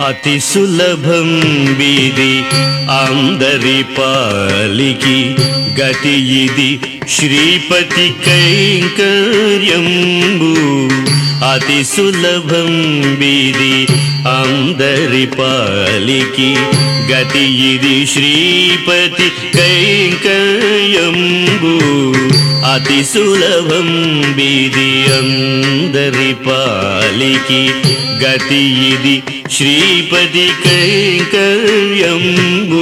అతి సులభం వీది అందరి పాలికి గతి ఇది శ్రీపతి కైంకర్యంబు అతి సులభం వీది అందరి పాలికి గతి ఇది శ్రీపతి కైంకర్యంబు అతి సులభం వీది అందరి పాలికి గతి ఇది శ్రీపతి కైంకర్యంబు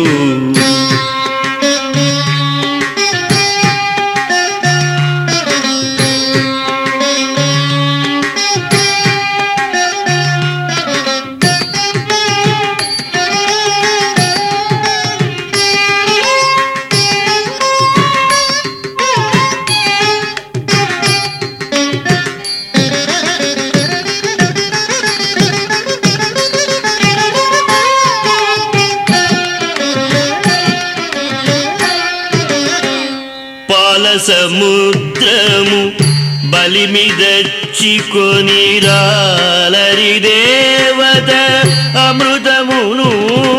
పాల సముద్రము బలిమిదచ్చికొని రాలరి దేవత అమృతమును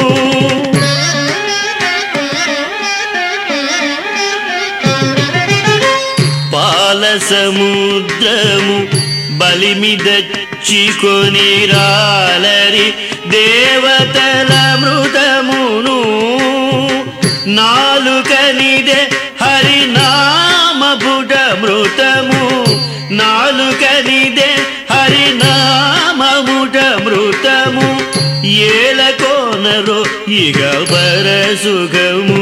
పాల సముద్రము బలిమిదచ్చికొని రాలరి దేవతల మృతమును నాలుకనిదే హరినామపుట మృతము నాలుకనిదే హరినామముట మృతము ఏలకోనరో ఇక బరసుగము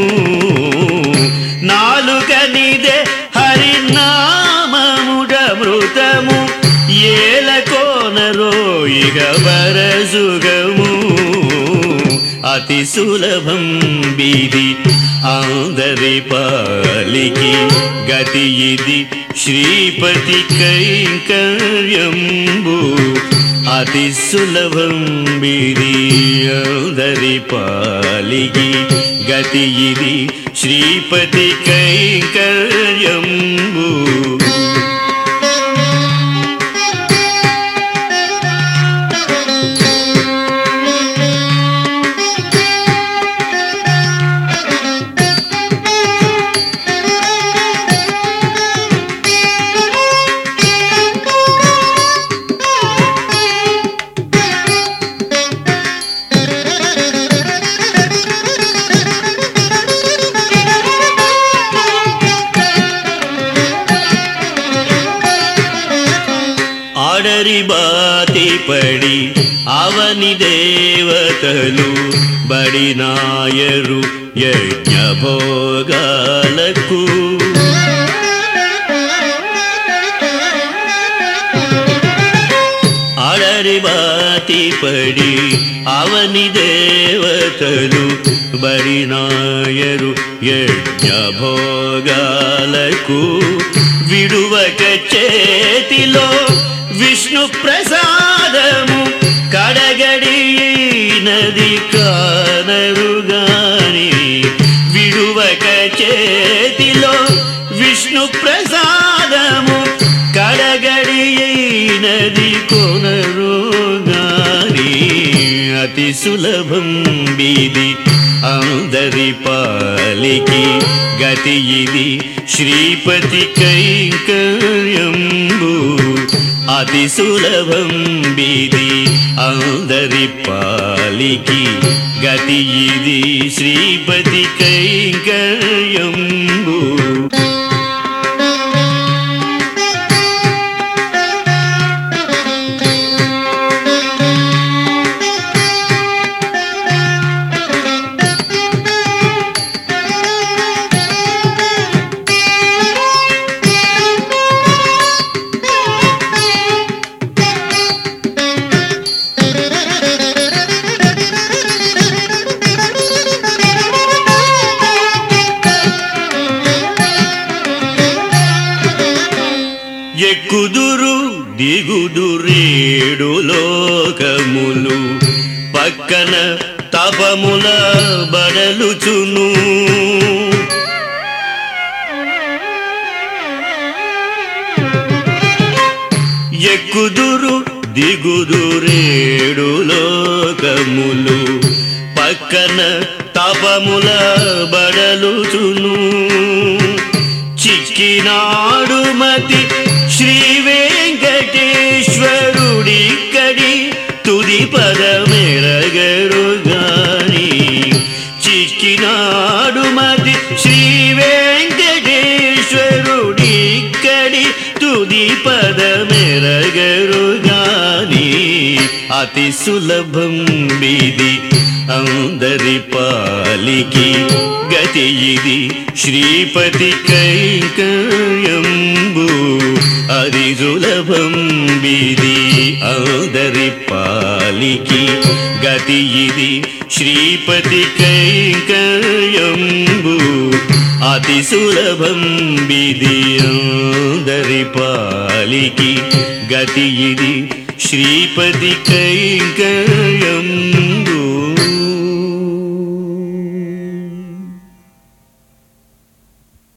నాలుకనిదే హరినామముట మృతము ఏలకోనరో ఇక బరసుగము అతి సులభం బీది అందరి పాలికి గతి ఇది శ్రీపతి కైంకర్యంబు అతి సులభం బీది అందరి పాలికి గతి ఇది శ్రీపతి కైంకర్యంబు ఆడరి బాతి పడి అవని దేవతలు బడినాయరు యజ్ఞ భోగాలకు ఆడరి బాతి పడి అవని దేవతలు బడినాయరు యజ్ఞ భోగాలకు విడువక చేతిలో విష్ణు ప్రసాదము కడగడి నది కానరుగాని విడువక చేతిలో విష్ణు ప్రసాదము కడగడి నది కొనరుగాని అతి సులభం బీది అందరి పాలికి గతి ఇది శ్రీపతి కైంకర్యంబు అతి సులభం బీది అందరి పాలికి గతి ఇది శ్రీపతి కైంకర్యంబు ఎక్కుదురు దిగుదురేడు లోకములు పక్కన తపముల బడలుచును ఎక్కుదురు దిగుదురేడు లోకములు పక్కన తపముల బడలుచును చిక్కినాడు మతి శ్రీ వెంకటేశ్వరుడిక్కడి తుది పదమెరగరుగాని చిక్కినాడు మతి శ్రీ వెంకటేశ్వరుడిక్కడి తుది పదమెరగరుగాని అతి సులభం విధి అందరి పాలికి గతి ఇది శ్రీపతి కైకర్యంబు అది సులభం విధి అందరి పాలికి గతి ఇది శ్రీపతి కైకర్యంబు అతి సులభం విధి అందరి పాలికి గతి ఇది శ్రీపతి కైకర్యంబు